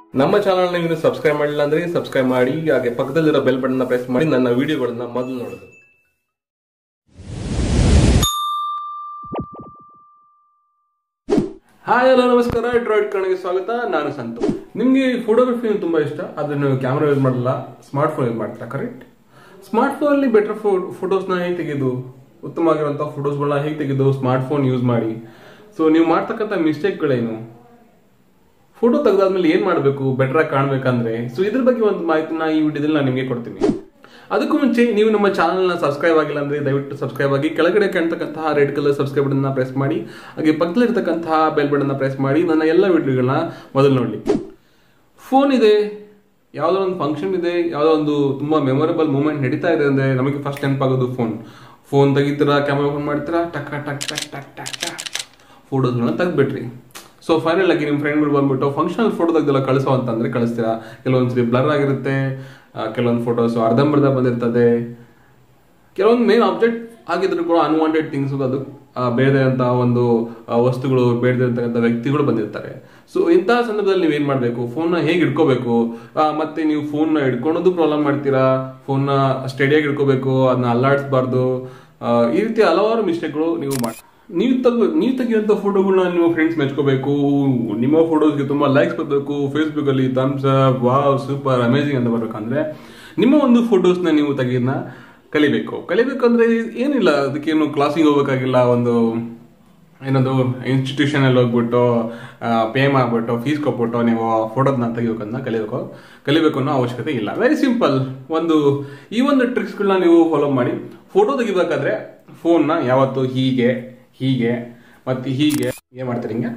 ನಮ್ಮ ಚಾನಲ್ ನೀವು ಸಬ್ಸ್ಕ್ರೈಬ್ ಮಾಡಿಲ್ಲ ಅಂದ್ರೆ ಸಬ್ಸ್ಕ್ರೈಬ್ ಮಾಡಿ ಹಾಗೆ ಪಕ್ಕದಲ್ಲಿರೋ ಬೆಲ್ ಬಟನ್ ಪ್ರೆಸ್ ಮಾಡಿ ನನ್ನ ವಿಡಿಯೋಗಳನ್ನ ಮೊದಲು ನೋಡೋದು ಹಾಯ್ ಹಲೋ ನಮಸ್ಕಾರ ಡ್ರಾಯ್ಡ್ ಕಣ್ಣಿಗೆ ಸ್ವಾಗತ ನಾನು ಸಂತು ನಿಮಗೆ ಫೋಟೋಗ್ರಫಿ ತುಂಬಾ ಇಷ್ಟ ಆದ್ರೆ ನೀವು ಕ್ಯಾಮ್ರಾ ಯೂಸ್ ಮಾಡಲ್ಲ ಸ್ಮಾರ್ಟ್ ಫೋನ್ ಯೂಸ್ ಮಾಡ್ತೀರಾ ಕರೆಕ್ಟ್ ಸ್ಮಾರ್ಟ್ ಫೋನ್ ಅಲ್ಲಿ ಬೆಟರ್ ಫೋಟೋಸ್ನ ಹೇಗೆ ತೆಗೆದು ಉತ್ತಮವಾಗಿರುವಂತಹ ಫೋಟೋಸ್ಗಳನ್ನ ಹೇಗೆ ತೆಗೆದು ಸ್ಮಾರ್ಟ್ ಫೋನ್ ಯೂಸ್ ಮಾಡಿ ಸೊ ನೀವು ಮಾಡ್ತಕ್ಕಂಥ ಮಿಸ್ಟೇಕ್ಗಳೇನು ಫೋಟೋ ತೆಗೆದಾದ್ಮೇಲೆ ಏನ್ ಮಾಡಬೇಕು ಬೆಟರ್ ಆಗಿ ಕಾಣ್ಬೇಕಂದ್ರೆ ಸೊ ಇದ್ರ ಬಗ್ಗೆ ಒಂದು ಮಾಹಿತಿನ ಈ ವಿಡಿಯೋದಲ್ಲಿ ನಾನು ನಿಮಗೆ ಕೊಡ್ತೀನಿ ಅದಕ್ಕೂ ಮುಂಚೆ ನೀವು ನಮ್ಮ ಚಾನಲ್ನ ಸಬ್ಸ್ಕ್ರೈಬ್ ಆಗಿಲ್ಲ ಅಂದ್ರೆ ದಯವಿಟ್ಟು ಸಬ್ಸ್ಕ್ರೈಬ್ ಆಗಿ ಕೆಳಗಡೆ ಕಾಣ್ತಕ್ಕಂತಹ ರೆಡ್ ಕಲರ್ ಸಬ್ಸ್ಕ್ರೈಬ್ ಬಟನ್ನ ಪ್ರೆಸ್ ಮಾಡಿ ಹಾಗೆ ಪಕ್ಕದಲ್ಲಿರ್ತಕ್ಕಂತಹ ಬೆಲ್ ಬಟನ್ನ ಪ್ರೆಸ್ ಮಾಡಿ ನನ್ನ ಎಲ್ಲ ವಿಡಿಯೋಗಳನ್ನ ಮೊದಲು ನೋಡಲಿ ಫೋನ್ ಇದೆ ಯಾವುದೋ ಒಂದು ಫಂಕ್ಷನ್ ಇದೆ ಯಾವುದೋ ಒಂದು ತುಂಬಾ ಮೆಮೊರಬಲ್ ಮೂಮೆಂಟ್ ನಡೀತಾ ಇದೆ ಅಂದ್ರೆ ನಮಗೆ ಫಸ್ಟ್ ನೆನಪಾಗೋದು ಫೋನ್ ಫೋನ್ ತೆಗಿತೀರಾ ಕ್ಯಾಮ್ರಾ ಓಪನ್ ಮಾಡ್ತೀರಾ ಟಕ್ ಟಕ್ ಟಕ್ ಟಕ್ ಟಕ್ ಟಕ್ ಫೋಟೋಸ್ಗಳನ್ನ ತೆಗ್ದ್ಬಿಟ್ರಿ ಸೊ ಫೈನಲ್ ಆಗಿ ನಿಮ್ಮ ಫ್ರೆಂಡ್ಗಳು ಬಂದ್ಬಿಟ್ಟು ಫಂಕ್ಷನಲ್ ಫೋಟೋ ತೆಗ್ದೆಲ್ಲ ಕಳಿಸೋ ಅಂತಂದ್ರೆ ಕಳಿಸ್ತೀರಾ ಕೆಲವೊಂದ್ಸರಿ ಬ್ಲರ್ ಆಗಿರುತ್ತೆ ಆ, ಕೆಲವೊಂದು ಫೋಟೋಸ್ ಅರ್ಧಂಬರ್ಧ ಬಂದಿರ್ತದೆ ಕೆಲವೊಂದು ಮೇನ್ ಆಬ್ಜೆಕ್ಟ್ ಆಗಿದ್ರು ಕೂಡ ಅನ್ವಾಂಟೆಡ್ ಥಿಂಗ್ಸ್ ಅದು ಆ, ಬೇಡದೆ ಅಂತ ಒಂದು ಆ, ವಸ್ತುಗಳು ಬೇಡದೆ ಅಂತಕ್ಕಂಥ ವ್ಯಕ್ತಿಗಳು ಬಂದಿರ್ತಾರೆ ಸೊ ಇಂತಹ ಸಂದರ್ಭದಲ್ಲಿ ನೀವು ಏನ್ ಮಾಡಬೇಕು ಫೋನ್ನ ಹೇಗೆ ಇಟ್ಕೋಬೇಕು ಆ, ಮತ್ತೆ ನೀವು ಫೋನ್ನ ಹಿಡ್ಕೊಳೋದು ಪ್ರಾಬ್ಲಮ್ ಮಾಡ್ತೀರಾ ಫೋನ್ನ ಸ್ಟಡಿಯಾಗಿ ಇಟ್ಕೋಬೇಕು ಅದನ್ನ ಅಲ್ಲಾಡಿಸ್ಬಾರ್ದು ಆ, ಈ ರೀತಿ ಹಲವಾರು ಮಿಸ್ಟೇಕ್ಗಳು ನೀವು ಮಾಡಿ ನೀವು ತೆಗ ನೀವು ತೆಗಿಯುವಂಥ ಫೋಟೋಗಳನ್ನ ನಿಮ್ಮ ಫ್ರೆಂಡ್ಸ್ ಮೆಚ್ಕೋಬೇಕು ನಿಮ್ಮ ಫೋಟೋಸ್ಗೆ ತುಂಬಾ ಲೈಕ್ಸ್ ಬರಬೇಕು ಫೇಸ್ಬುಕ್ ಅಲ್ಲಿ thumbs up wow super amazing ಅಂತ ಬರ್ಬೇಕಂದ್ರೆ ನಿಮ್ಮ ಒಂದು ಫೋಟೋಸ್ನ ನೀವು ತೆಗಿಯೋದನ್ನ ಕಲಿಬೇಕು ಕಲಿಬೇಕಂದ್ರೆ ಏನಿಲ್ಲ ಅದಕ್ಕೇನು ಕ್ಲಾಸಿಗೆ ಹೋಗ್ಬೇಕಾಗಿಲ್ಲ ಒಂದು ಏನದು ಇನ್ಸ್ಟಿಟ್ಯೂಷನ್ ಅಲ್ಲಿ ಹೋಗ್ಬಿಟ್ಟು ಪೇ ಮಾಡ್ಬಿಟ್ಟು ಫೀಸ್ ಕೊಟ್ಬಿಟ್ಟು ನೀವು ಫೋಟೋದನ್ನ ತೆಗಿಬೇಕನ್ನ ಕಲಿಬೇಕು ಕಲಿಬೇಕು ಅನ್ನೋ ಅವಶ್ಯಕತೆ ಇಲ್ಲ ವೆರಿ ಸಿಂಪಲ್ ಒಂದು ಈ ಒಂದು ಟ್ರಿಕ್ಸ್ಗಳನ್ನ ನೀವು ಫಾಲೋ ಮಾಡಿ ಫೋಟೋ ತೆಗಿಬೇಕಾದ್ರೆ ಫೋನ್ನ ಯಾವತ್ತು ಹೀಗೆ ಹೀಗೆ ಮತ್ತೆ ಹೀಗೆ ಏನ್ ಮಾಡ್ತೀರಿ ಹಿಂಗೆ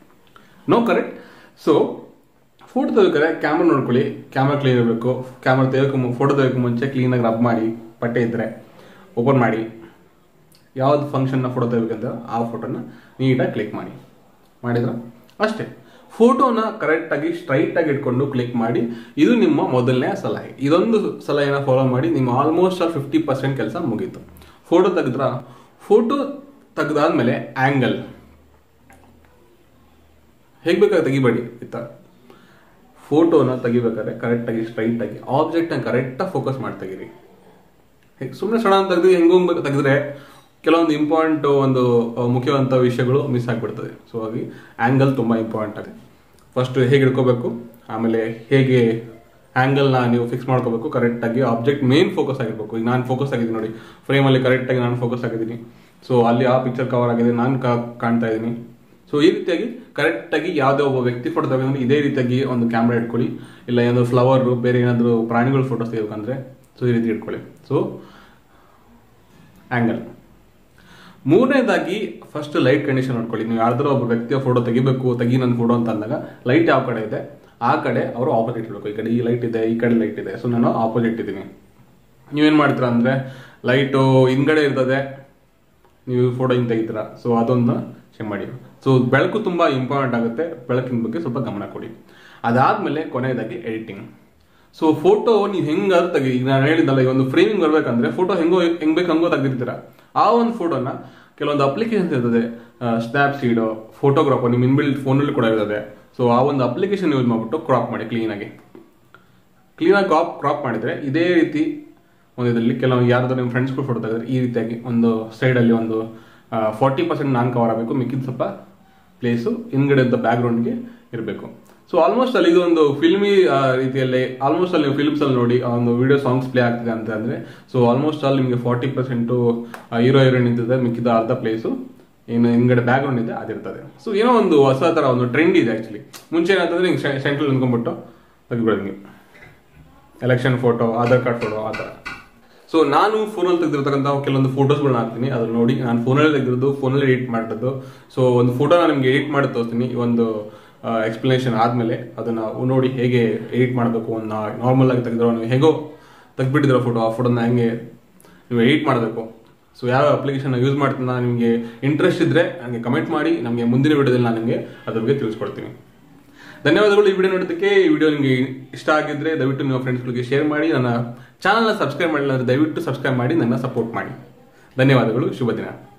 ನೋ ಕರೆಕ್ಟ್ ಸೊ ಫೋಟೋ ತೆಗಿಬೇಕಾದ್ರೆ ಕ್ಯಾಮ್ರಾ ನೋಡ್ಕೊಳ್ಳಿ ಕ್ಯಾಮ್ರಾ ಕ್ಲೀನ್ ಇರಬೇಕು ಕ್ಯಾಮ್ರಾ ತೆಗೋಕೆ ಫೋಟೋ ತೆಗೋಕೆ ಮುಂಚೆ ಕ್ಲೀನಾಗಿ ರಬ್ ಮಾಡಿ ಬಟ್ಟೆ ಇದ್ರೆ ಓಪನ್ ಮಾಡಿ ಯಾವ್ದು ಫಂಕ್ಷನ್ನ ಫೋಟೋ ತೆಗಿಬೇಕಂತ ಆ ಫೋಟೋನ ನೀಟಾಗಿ ಕ್ಲಿಕ್ ಮಾಡಿ ಮಾಡಿದ್ರ ಅಷ್ಟೇ ಫೋಟೋನ ಕರೆಕ್ಟಾಗಿ ಸ್ಟ್ರೈಟ್ ಆಗಿ ಇಟ್ಕೊಂಡು ಕ್ಲಿಕ್ ಮಾಡಿ ಇದು ನಿಮ್ಮ ಮೊದಲನೇ ಸಲಹೆ ಇದೊಂದು ಸಲಹೆನ ಫಾಲೋ ಮಾಡಿ ನಿಮ್ಮ ಆಲ್ಮೋಸ್ಟ್ ಆಲ್ ಫಿಫ್ಟಿ ಪರ್ಸೆಂಟ್ ಕೆಲಸ ಮುಗೀತು ಫೋಟೋ ತೆಗೆದ್ರ ಫೋಟೋ ತೆಗೆದಾದ್ಮೇಲೆ ಆಂಗಲ್ ಹೇಗೆ ಬೇಕಾದ್ರೆ ತೆಗಿಬೇಡಿ ಇತ್ತ ಫೋಟೋನ ತೆಗಿಬೇಕಾದ್ರೆ ಕರೆಕ್ಟಾಗಿ ಸ್ಟ್ರೈಟ್ ಆಗಿ ಆಬ್ಜೆಕ್ಟ್ನ ಕರೆಕ್ಟಾಗಿ ಫೋಕಸ್ ಮಾಡಿ ತೆಗೀರಿ ಸುಮ್ಮನೆ ಸಡನ್ ತೆಗೆದು ಹೆಂಗ್ ತೆಗೆದ್ರೆ ಕೆಲವೊಂದು ಇಂಪಾರ್ಟೆಂಟ್ ಒಂದು ಆ, ಮುಖ್ಯವಂತ ವಿಷಯಗಳು ಮಿಸ್ ಆಗಿಬಿಡ್ತದೆ ಸೊ ಹಾಗಾಗಿ ಆಂಗಲ್ ತುಂಬಾ ಇಂಪಾರ್ಟೆಂಟ್ ಆಗಿದೆ ಫಸ್ಟ್ ಹೇಗೆ ಇಟ್ಕೋಬೇಕು ಆಮೇಲೆ ಹೇಗೆ ಆಂಗಲ್ನ ನೀವು ಫಿಕ್ಸ್ ಮಾಡ್ಕೋಬೇಕು ಕರೆಕ್ಟಾಗಿ ಆಬ್ಜೆಕ್ಟ್ ಮೇನ್ ಫೋಕಸ್ ಆಗಿರ್ಬೇಕು ಈಗ ನಾನು ಫೋಕಸ್ ಆಗಿದ್ದೀನಿ ನೋಡಿ ಫ್ರೇಮಲ್ಲಿ ಕರೆಕ್ಟಾಗಿ ನಾನು ಫೋಕಸ್ ಆಗಿದ್ದೀನಿ ಸೊ ಅಲ್ಲಿ ಆ ಪಿಕ್ಚರ್ ಕವರ್ ಆಗಿದೆ ನಾನು ಕಾಣ್ತಾ ಇದ್ದೀನಿ ಸೊ ಈ ರೀತಿಯಾಗಿ ಕರೆಕ್ಟಾಗಿ ಯಾವುದೇ ಒಬ್ಬ ವ್ಯಕ್ತಿ ಫೋಟೋ ತೆಗೆದ್ರೆ ಇದೇ ರೀತಿಯಾಗಿ ಒಂದು ಕ್ಯಾಮ್ರಾ ಇಟ್ಕೊಳ್ಳಿ ಇಲ್ಲ ಏನಾದ್ರು ಫ್ಲವರ್ ಬೇರೆ ಏನಾದರೂ ಪ್ರಾಣಿಗಳ ಫೋಟೋಸ್ ತೆಗಿಬೇಕಂದ್ರೆ ಸೊ ಈ ರೀತಿ ಇಟ್ಕೊಳ್ಳಿ ಸೊ ಆಂಗಲ್ ಮೂರನೇದಾಗಿ ಫಸ್ಟ್ ಲೈಟ್ ಕಂಡೀಷನ್ ನೋಡ್ಕೊಳ್ಳಿ ನೀವು ಯಾರ್ದಾರು ಒಬ್ಬ ವ್ಯಕ್ತಿಯ ಫೋಟೋ ತೆಗಿಬೇಕು ತೆಗಿ ನನ್ನ ಫೋಟೋ ಅಂತ ಅಂದಾಗ ಲೈಟ್ ಯಾವ ಕಡೆ ಇದೆ ಆ ಕಡೆ ಅವರು ಆಪೋಸಿಟ್ ಇರಬೇಕು ಈ ಕಡೆ ಈ ಲೈಟ್ ಇದೆ ಈ ಕಡೆ ಲೈಟ್ ಇದೆ ಸೊ ನಾನು ಆಪೋಸಿಟ್ ಇದ್ದೀನಿ ನೀವೇನ್ ಮಾಡ್ತೀರಾ ಅಂದ್ರೆ ಲೈಟು ಹಿಂದ್ಗಡೆ ಇರ್ತದೆ ನೀವು ಫೋಟೋ ಹಿಂಗೆ ತೆಗಿತೀರಾ ಸೊ ಅದೊಂದು ಚೆಕ್ ಮಾಡಿ ಸೊ ಬೆಳಕು ತುಂಬಾ ಇಂಪಾರ್ಟೆಂಟ್ ಆಗುತ್ತೆ ಬೆಳಕಿನ ಬಗ್ಗೆ ಸ್ವಲ್ಪ ಗಮನ ಕೊಡಿ ಅದಾದ್ಮೇಲೆ ಕೊನೆಯದಾಗಿ ಎಡಿಟಿಂಗ್ ಸೊ ಫೋಟೋ ನೀವು ಹೆಂಗಾದ್ರೂ ತೆಗಿ ಈಗ ನಾನು ಹೇಳಿದ್ದಲ್ಲ ಈ ಒಂದು ಫ್ರೇಮಿಂಗ್ ಬರ್ಬೇಕಂದ್ರೆ ಫೋಟೋ ಹೆಂಗೋ ಹೆಂಗ್ ಬೇಕು ಹಂಗೋ ತೆಗೆದಿರ್ತೀರಾ ಆ ಒಂದು ಫೋಟೋನ ಕೆಲವೊಂದು ಅಪ್ಲಿಕೇಶನ್ಸ್ ಇರ್ತದೆ ಸ್ನ್ಯಾಪ್ ಸೀಡು ಫೋಟೋಗ್ರಾಫ್ ನಿಮ್ಮ ಇನ್ಬಿಲ್ಟ್ ಫೋನಲ್ಲಿ ಕೂಡ ಇರ್ತದೆ ಸೊ ಆ ಒಂದು ಅಪ್ಲಿಕೇಶನ್ ಯೂಸ್ ಮಾಡ್ಬಿಟ್ಟು ಕ್ರಾಪ್ ಮಾಡಿ ಕ್ಲೀನಾಗಿ ಕ್ಲೀನಾಗಿ ಕ್ರಾಪ್ ಕ್ರಾಪ್ ಮಾಡಿದ್ರೆ ಇದೇ ರೀತಿ ಒಂದು ಇದರಲ್ಲಿ ಕೆಲವು ಯಾರಾದ್ರೂ ನಿಮ್ಮ ಫ್ರೆಂಡ್ಸ್ಗಳು ಫೋಟೋ ತೆಗೆದ್ರೆ ಈ ರೀತಿಯಾಗಿ ಒಂದು ಸೈಡಲ್ಲಿ ಒಂದು ಫಾರ್ಟಿ ಪರ್ಸೆಂಟ್ ನಾನು ಕವರ್ ಆಗಬೇಕು ಮಿಕ್ಕಿದ ಸ್ವಲ್ಪ ಪ್ಲೇಸು ಹಿಂದ್ಗಡೆ ಬ್ಯಾಕ್ಗ್ರೌಂಡ್ಗೆ ಇರಬೇಕು ಸೊ ಆಲ್ಮೋಸ್ಟ್ ಅಲ್ಲಿ ಇದು ಒಂದು ಫಿಲ್ಮಿ ರೀತಿಯಲ್ಲಿ ಆಲ್ಮೋಸ್ಟ್ ಅಲ್ಲಿ ನೀವು ಫಿಲ್ಮ್ಸ್ ಅಲ್ಲಿ ನೋಡಿ ಆ ಒಂದು ವಿಡಿಯೋ ಸಾಂಗ್ಸ್ ಪ್ಲೇ ಆಗ್ತಿದೆ ಅಂತ ಅಂದ್ರೆ ಸೊ ಆಲ್ಮೋಸ್ಟ್ ಅಲ್ಲಿ ನಿಮಗೆ ಫಾರ್ಟಿ ಪರ್ಸೆಂಟ್ ಹೀರೋ ಹೀರೋಯಿನ್ ಇರ್ತದೆ ಮಿಕ್ಕಿದ ಅರ್ಧ ಪ್ಲೇಸು ಏನು ಹಿಂದ್ಗಡೆ ಬ್ಯಾಕ್ಗ್ರೌಂಡ್ ಇದೆ ಅದಿರ್ತದೆ ಸೊ ಏನೋ ಒಂದು ಹೊಸ ತರ ಒಂದು ಟ್ರೆಂಡ್ ಇದೆ ಆಕ್ಚುಲಿ ಮುಂಚೆ ಏನಂತಂದ್ರೆ ಹಿಂಗೆ ಸೆಂಟ್ರಲ್ ನಿಂತ್ಕೊಂಡ್ಬಿಟ್ಟು ತೆಗಿಬಿಡೋದು ಹಿಂಗೆ election photo Aadhaar card photo ಆ ಥರ ಸೊ ನಾನು ಫೋನಲ್ಲಿ ತೆಗೆದಿರ್ತಕ್ಕಂಥ ಕೆಲವೊಂದು ಫೋಟೋಸ್ಗಳನ್ನ ಹಾಕ್ತೀನಿ ಅದನ್ನ ನೋಡಿ ನಾನು ಫೋನಲ್ಲಿ ತೆಗೆದಿರೋದು ಫೋನಲ್ಲಿ ಎಡಿಟ್ ಮಾಡಿರೋದು ಸೊ ಒಂದು ಫೋಟೋ ನಾನು ನಿಮಗೆ ಎಡಿಟ್ ಮಾಡಿ ತೋರಿಸ್ತೀನಿ ಈ ಒಂದು ಎಕ್ಸ್ಪ್ಲನೇಷನ್ ಆದಮೇಲೆ ಅದನ್ನ ನೋಡಿ ಹೇಗೆ ಎಡಿಟ್ ಮಾಡಬೇಕು ಒಂದು ನಾರ್ಮಲ್ ಆಗಿ ತೆಗೆದಿರೋ ನೀವು ಹೇಗೋ ತೆಗ್ಬಿಟ್ಟಿರೋ ಫೋಟೋ ಆ ಫೋಟೋನ ಹೆಂಗೆ ನೀವು ಎಡಿಟ್ ಮಾಡಬೇಕು ಸೊ ಯಾವ ಅಪ್ಲಿಕೇಶನ್ ಯೂಸ್ ಮಾಡ್ತೀನಿ ನಿಮಗೆ ಇಂಟ್ರೆಸ್ಟ್ ಇದ್ರೆ ನನಗೆ ಕಮೆಂಟ್ ಮಾಡಿ ನಮಗೆ ಮುಂದಿನ ವಿಡಿಯೋದಲ್ಲಿ ನಾನು ನಿಮಗೆ ಅದ್ರ ಬಗ್ಗೆ ತಿಳಿಸ್ಕೊಡ್ತೀನಿ ಧನ್ಯವಾದಗಳು ಈ ವಿಡಿಯೋ ನೋಡೋದಕ್ಕೆ ಈ ವಿಡಿಯೋ ನಿಮಗೆ ಇಷ್ಟ ಆಗಿದ್ರೆ ದಯವಿಟ್ಟು ನಿಮ್ಮ ಫ್ರೆಂಡ್ಸ್ಗಳಿಗೆ ಶೇರ್ ಮಾಡಿ ನನ್ನ ಚಾನಲ್ನ ಸಬ್ಸ್ಕ್ರೈಬ್ ಮಾಡಿಲ್ಲ ಅಂದ್ರೆ ದಯವಿಟ್ಟು ಸಬ್ಸ್ಕ್ರೈಬ್ ಮಾಡಿ ನನ್ನ ಸಪೋರ್ಟ್ ಮಾಡಿ ಧನ್ಯವಾದಗಳು ಶುಭ ದಿನ